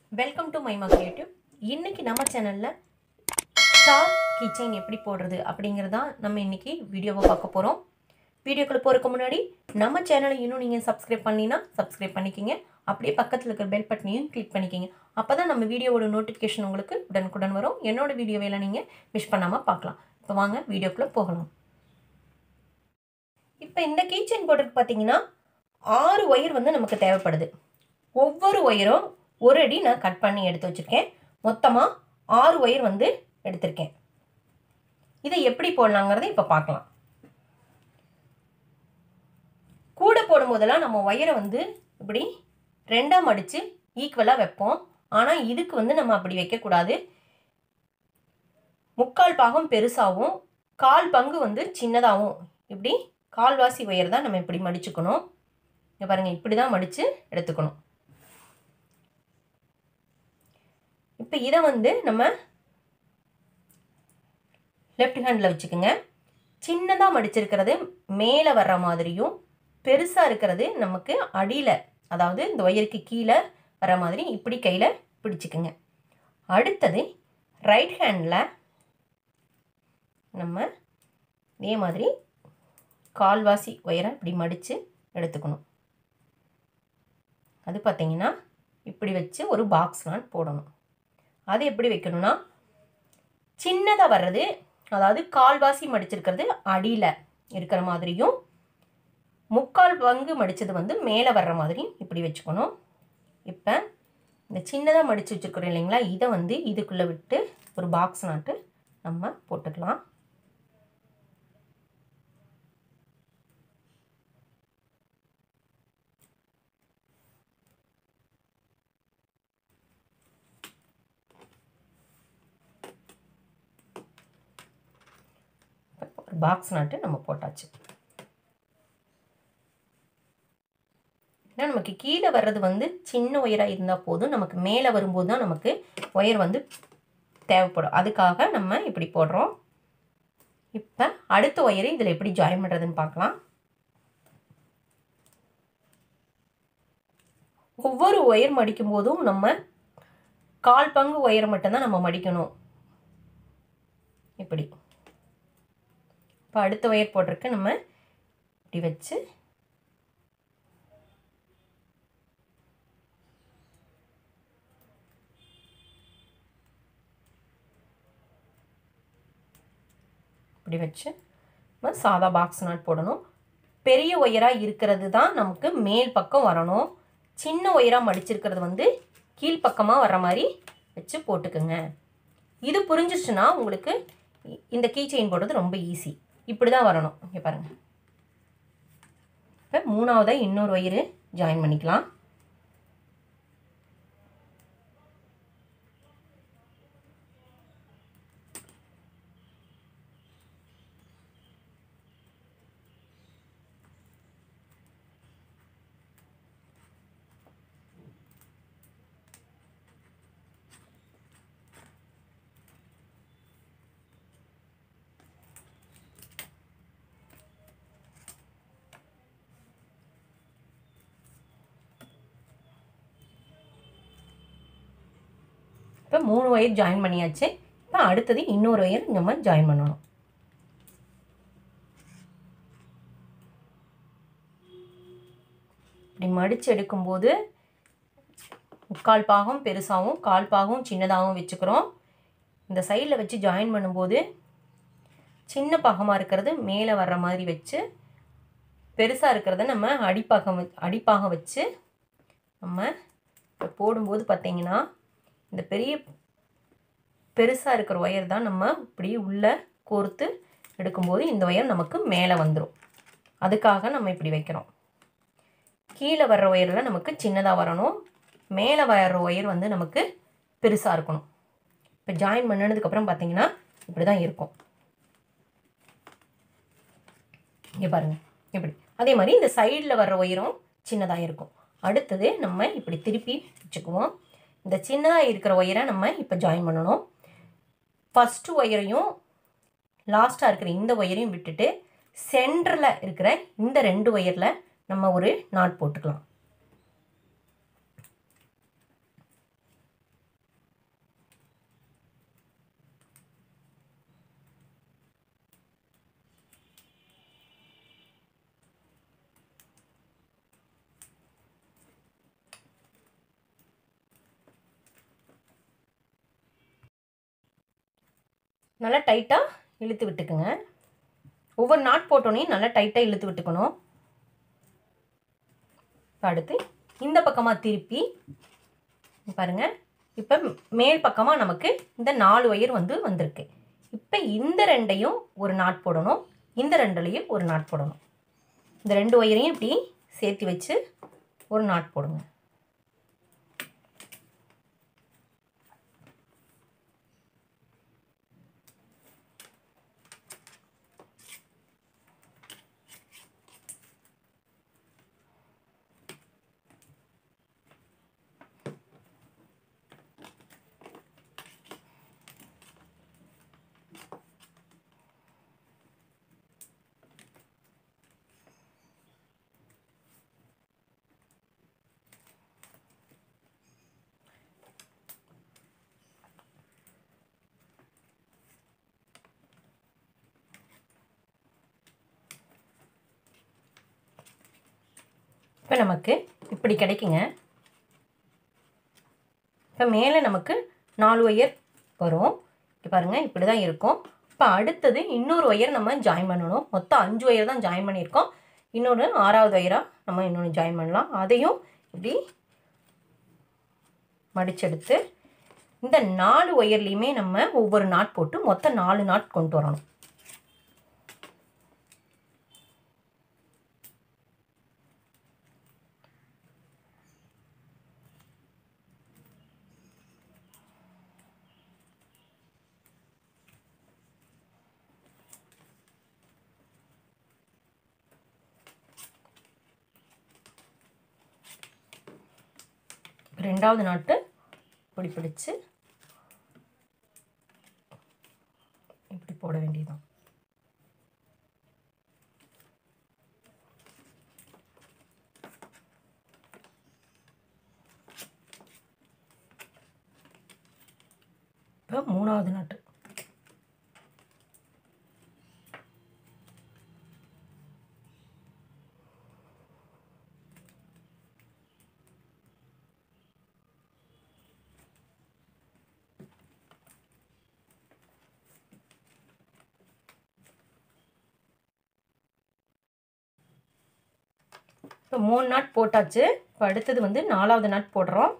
welcome to மைமா creative இன்னைக்கு நம்ம சேனலில் ஸ்டார் கிச்சன் எப்படி போடுறது அப்படிங்கிறதா நம்ம இன்னைக்கு வீடியோவை பார்க்க போகிறோம் வீடியோக்குள்ள போகிறதுக்கு முன்னாடி நம்ம சேனலை இன்னும் நீங்கள் சப்ஸ்கிரைப் பண்ணினா சப்ஸ்கிரைப் பண்ணிக்கிங்க அப்படியே பக்கத்தில் இருக்கிற பெல் பட்டனையும் கிளிக் பண்ணிக்கிங்க அப்போ தான் நம்ம வீடியோவோட நோட்டிஃபிகேஷன் உங்களுக்கு உடனுக்குடன் வரும் என்னோட வீடியோவையெல்லாம் நீங்கள் மிஸ் பண்ணாமல் பார்க்கலாம் இப்போ வாங்க வீடியோக்குள்ளே போகலாம் இப்போ இந்த கீச்சைன் போர்டுக்கு பார்த்தீங்கன்னா ஆறு ஒயர் வந்து நமக்கு தேவைப்படுது ஒவ்வொரு ஒயரும் ஒரு அடி நான் கட் பண்ணி எடுத்து வச்சுருக்கேன் மொத்தமாக ஆறு ஒயர் வந்து எடுத்திருக்கேன் இதை எப்படி போடலாங்கிறத இப்போ பார்க்கலாம் கூட போடும்போதெல்லாம் நம்ம ஒயரை வந்து இப்படி ரெண்டாக மடித்து ஈக்குவலாக வைப்போம் ஆனால் இதுக்கு வந்து நம்ம அப்படி வைக்கக்கூடாது முக்கால் பாகம் பெருசாகவும் கால் பங்கு வந்து சின்னதாகவும் இப்படி கால்வாசி ஒயர் தான் நம்ம இப்படி மடிச்சுக்கணும் இங்கே பாருங்கள் இப்படி தான் மடித்து எடுத்துக்கணும் இப்போ இதை வந்து நம்ம லெஃப்ட் ஹேண்டில் வச்சுக்கோங்க சின்னதாக மடிச்சிருக்கிறது மேலே வர்ற மாதிரியும் பெருசாக இருக்கிறது நமக்கு அடியில் அதாவது இந்த ஒயருக்கு கீழே வர மாதிரி இப்படி கையில் பிடிச்சிக்குங்க அடுத்தது ரைட் ஹேண்டில் நம்ம இதே மாதிரி கால்வாசி ஒயரை இப்படி மடித்து எடுத்துக்கணும் அது பார்த்திங்கன்னா இப்படி வச்சு ஒரு பாக்ஸ்லாம் போடணும் அது எப்படி வைக்கணும்னா சின்னதாக வர்றது அதாவது கால்வாசி மடிச்சிருக்கிறது அடியில் இருக்கிற மாதிரியும் முக்கால் பங்கு மடித்தது வந்து மேலே வர்ற மாதிரியும் இப்படி வச்சுக்கணும் இப்போ இந்த சின்னதாக மடித்து வச்சுருக்கிறோம் இல்லைங்களா இதை வந்து இதுக்குள்ளே விட்டு ஒரு பாக்ஸ் நாட்டு நம்ம போட்டுக்கலாம் ஒரு பாக்ஸ் நாட்டு நம்ம போட்டாச்சு ஏன்னா நமக்கு கீழே வர்றது வந்து சின்ன ஒயராக இருந்தால் போதும் நமக்கு மேலே வரும்போது தான் நமக்கு ஒயர் வந்து தேவைப்படும் அதுக்காக நம்ம இப்படி போடுறோம் இப்போ அடுத்த ஒயரை இதில் எப்படி ஜாயின் பண்ணுறதுன்னு பார்க்கலாம் ஒவ்வொரு ஒயர் மடிக்கும் போதும் நம்ம கால் பங்கு ஒயரை மட்டும்தான் நம்ம மடிக்கணும் இப்படி இப்போ அடுத்த ஒயர் போட்டிருக்கு நம்ம இப்படி வச்சு இப்படி வச்சு நம்ம சாதா பாக்ஸ் நாட் போடணும் பெரிய ஒயராக இருக்கிறது தான் நமக்கு மேல் பக்கம் வரணும் சின்ன ஒயராக மடிச்சிருக்கிறது வந்து கீழ்ப்பக்கமாக வர்ற மாதிரி வச்சு போட்டுக்குங்க இது புரிஞ்சிச்சுன்னா உங்களுக்கு இந்த கீ செயின் போடுறது ரொம்ப ஈஸி இப்படி தான் வரணும் இங்கே பாருங்கள் இப்போ மூணாவதாக இன்னொரு ஒயரு ஜாயின் பண்ணிக்கலாம் இப்போ மூணு ஒயர் ஜாயின் பண்ணியாச்சு இப்போ அடுத்தது இன்னொரு ஒயர் நம்ம ஜாயின் பண்ணணும் இப்படி மடித்து எடுக்கும்போது முக்கால் பாகம் பெருசாகவும் கால் பாகம் சின்னதாகவும் வச்சுக்கிறோம் இந்த சைடில் வச்சு ஜாயின் பண்ணும்போது சின்ன பாகமாக இருக்கிறது மேலே வர்ற மாதிரி வச்சு பெருசாக இருக்கிறத நம்ம அடிப்பாகம் அடிப்பாக வச்சு நம்ம இப்போ போடும்போது பார்த்திங்கன்னா இந்த பெரிய பெருசாக இருக்கிற ஒயர் தான் நம்ம இப்படி உள்ளே கோர்த்து எடுக்கும்போது இந்த ஒயர் நமக்கு மேலே வந்துடும் அதுக்காக நம்ம இப்படி வைக்கிறோம் கீழே வர்ற ஒயரில் நமக்கு சின்னதாக வரணும் மேலே வர்ற ஒயர் வந்து நமக்கு பெருசாக இருக்கணும் இப்போ ஜாயின் பண்ணினதுக்கப்புறம் பார்த்தீங்கன்னா இப்படி தான் இருக்கும் இங்கே பாருங்கள் இப்படி அதே மாதிரி இந்த சைடில் வர்ற ஒயரும் சின்னதாக இருக்கும் அடுத்தது நம்ம இப்படி திருப்பி வச்சுக்குவோம் இந்த சின்னதாக இருக்கிற ஒயரை நம்ம இப்போ ஜாயின் பண்ணணும் ஃபஸ்ட்டு ஒயரையும் லாஸ்ட்டாக இருக்கிற இந்த ஒயரையும் விட்டுட்டு சென்டரில் இருக்கிற இந்த ரெண்டு ஒயரில் நம்ம ஒரு நாட் போட்டுக்கலாம் நல்லா டைட்டாக இழுத்து விட்டுக்குங்க ஒவ்வொரு நாட் போட்டோன்னே நல்லா டைட்டாக இழுத்து விட்டுக்கணும் இப்போ அடுத்து இந்த பக்கமாக திருப்பி பாருங்கள் இப்போ மேல் பக்கமாக நமக்கு இந்த நாலு ஒயர் வந்து வந்திருக்கு இப்போ இந்த ரெண்டையும் ஒரு நாட் போடணும் இந்த ரெண்டுலேயும் ஒரு நாட் போடணும் இந்த ரெண்டு ஒயரையும் இப்படி சேர்த்து வச்சு ஒரு நாட் போடுங்க இப்போ நமக்கு இப்படி கிடைக்குங்க இப்போ மேலே நமக்கு நாலு ஒயர் வரும் இங்கே பாருங்கள் இப்படி தான் இருக்கும் இப்போ அடுத்தது இன்னொரு ஒயர் நம்ம ஜாயின் பண்ணணும் மொத்தம் அஞ்சு ஒயர் தான் ஜாயின் பண்ணியிருக்கோம் இன்னொன்று ஆறாவது ஒயராக நம்ம இன்னொன்று ஜாயின் பண்ணலாம் அதையும் இப்படி மடிச்செடுத்து இந்த நாலு ஒயர்லேயுமே நம்ம ஒவ்வொரு நாட் போட்டு மொத்தம் நாலு நாட் கொண்டு வரணும் ரெண்டாவது நாட்டு இப்படி பிடிச்சு இப்படி போட வேண்டியதுதான் இப்போ மூணாவது நாட்டு இப்போ மூணு நாட் போட்டாச்சு இப்போ அடுத்தது வந்து நாலாவது நாட் போடுறோம்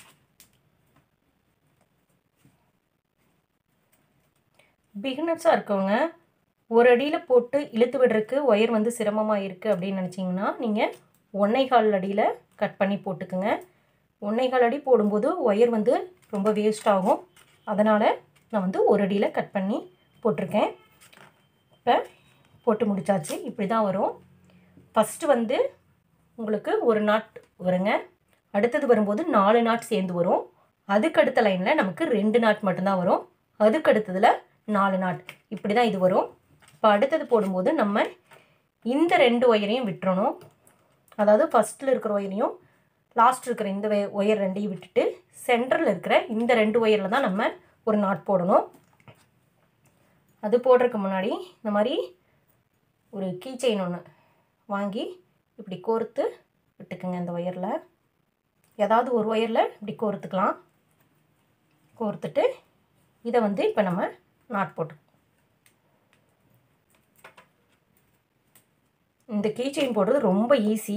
பிகினர்ஸாக இருக்கவங்க ஒரு அடியில் போட்டு இழுத்து விடுறதுக்கு ஒயர் வந்து சிரமமாக இருக்குது அப்படின்னு நினச்சிங்கன்னா நீங்கள் ஒன்றை கால் அடியில் கட் பண்ணி போட்டுக்குங்க ஒன்றை கால் அடி போடும்போது ஒயர் வந்து ரொம்ப வேஸ்ட் ஆகும் அதனால் நான் வந்து ஒரு அடியில் கட் பண்ணி போட்டிருக்கேன் இப்போ போட்டு முடிச்சாச்சு இப்படி தான் வரும் ஃபஸ்ட்டு வந்து உங்களுக்கு ஒரு நாட் வருங்க அடுத்தது வரும்போது நாலு நாட் சேர்ந்து வரும் அதுக்கு அடுத்த லைனில் நமக்கு ரெண்டு நாட் மட்டும்தான் வரும் அதுக்கு அடுத்ததில் நாலு நாட் இப்படி தான் இது வரும் இப்போ அடுத்தது போடும்போது நம்ம இந்த ரெண்டு ஒயரையும் விட்டுறணும் அதாவது ஃபஸ்ட்டில் இருக்கிற ஒயரையும் லாஸ்ட் இருக்கிற இந்த ஒயர் ரெண்டையும் விட்டுட்டு சென்டரில் இருக்கிற இந்த ரெண்டு ஒயரில் தான் நம்ம ஒரு நாட் போடணும் அது போடுறதுக்கு முன்னாடி இந்த மாதிரி ஒரு கீ செயின் ஒன்று வாங்கி இப்படி கோர்த்து விட்டுக்குங்க இந்த ஒயரில் ஏதாவது ஒரு ஒயரில் இப்படி கோர்த்துக்கலாம் கோர்த்துட்டு இதை வந்து இப்போ நம்ம நாட் போட்டு இந்த கீ செயின் போடுறது ரொம்ப ஈஸி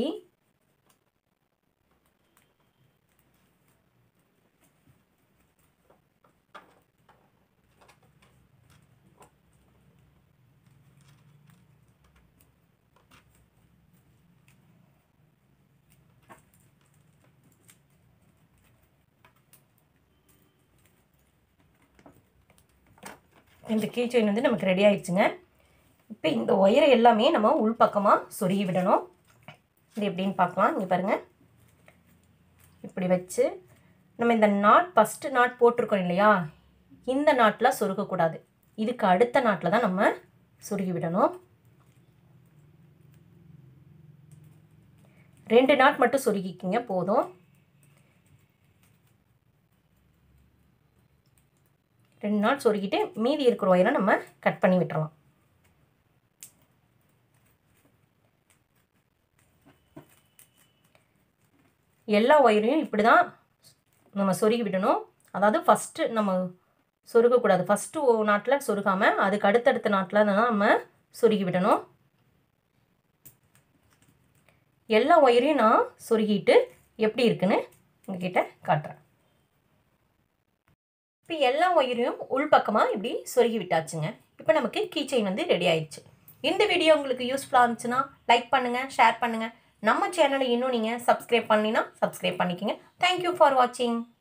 இந்த கீ செயின் வந்து நமக்கு ரெடி ஆயிடுச்சுங்க இப்போ இந்த ஒயரை எல்லாமே நம்ம உள்பக்கமாக சொருகி விடணும் இது எப்படின்னு பார்க்கலாம் இங்கே பாருங்கள் இப்படி வச்சு நம்ம இந்த நாட் ஃபஸ்ட்டு நாட் போட்டிருக்கோம் இல்லையா இந்த நாட்டில் சொருகக்கூடாது இதுக்கு அடுத்த நாட்டில் தான் நம்ம சொருகி விடணும் ரெண்டு நாட் மட்டும் சொருகிக்கிங்க போதும் ரெண்டு நாட் சொருகிட்டு மீதி இருக்கிற ஒயரை நம்ம கட் பண்ணி விட்டுறலாம் எல்லா ஒயரையும் இப்படி தான் நம்ம சொருகி விடணும் அதாவது ஃபஸ்ட்டு நம்ம சொருகக்கூடாது ஃபஸ்ட்டு நாட்டில் சொருகாமல் அதுக்கு அடுத்தடுத்த நாட்டில் தான் நம்ம சொருகி விடணும் எல்லா ஒயரையும் நான் சொருகிட்டு எப்படி இருக்குன்னு உங்ககிட்ட காட்டுறேன் இப்போ எல்லா ஒயரையும் உள்பக்கமாக இப்படி சொருகி விட்டாச்சுங்க இப்போ நமக்கு கீ செயின் வந்து ரெடி ஆயிடுச்சு இந்த வீடியோ உங்களுக்கு யூஸ்ஃபுல்லாக இருந்துச்சுன்னா லைக் பண்ணுங்கள் ஷேர் பண்ணுங்கள் நம்ம சேனலை இன்னும் நீங்கள் சப்ஸ்கிரைப் பண்ணினா சப்ஸ்கிரைப் பண்ணிக்கோங்க தேங்க்யூ ஃபார் வாட்சிங்